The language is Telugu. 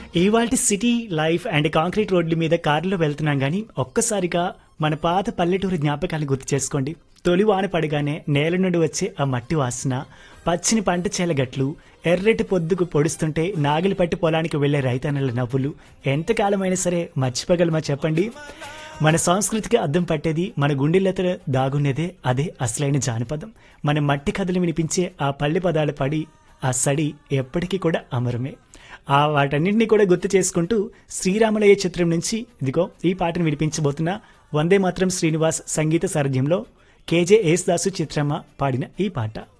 ఇవాల్టి సిటీ లైఫ్ అండ్ కాంక్రీట్ రోడ్ల మీద కారులో వెళ్తున్నాం కానీ ఒక్కసారిగా మన పాత పల్లెటూరు జ్ఞాపకాలు గుర్తు చేసుకోండి తొలి వాన పడగానే నేల నుండి వచ్చే ఆ మట్టి వాసన పచ్చిని పంట చేల గట్లు ఎర్రటి పొద్దుకు పొడుస్తుంటే నాగిలి పట్టి పొలానికి వెళ్లే రైతన్నల నవ్వులు ఎంతకాలమైనా సరే మర్చిపోగలమా చెప్పండి మన సంస్కృతికి అద్దం పట్టేది మన గుండెలతో దాగున్నదే అదే అసలైన జానపదం మన మట్టి కథలు వినిపించే ఆ పల్లె పదాలు పడి ఆ సడి ఎప్పటికీ కూడా అమరమే ఆ వాటన్నింటినీ కూడా గుర్తు చేసుకుంటూ శ్రీరామలయ్య చిత్రం నుంచి ఇదిగో ఈ పాటను వినిపించబోతున్న వందే మాత్రం శ్రీనివాస్ సంగీత సారథ్యంలో కేజే యేసుదాసు చిత్రమ్మ పాడిన ఈ పాట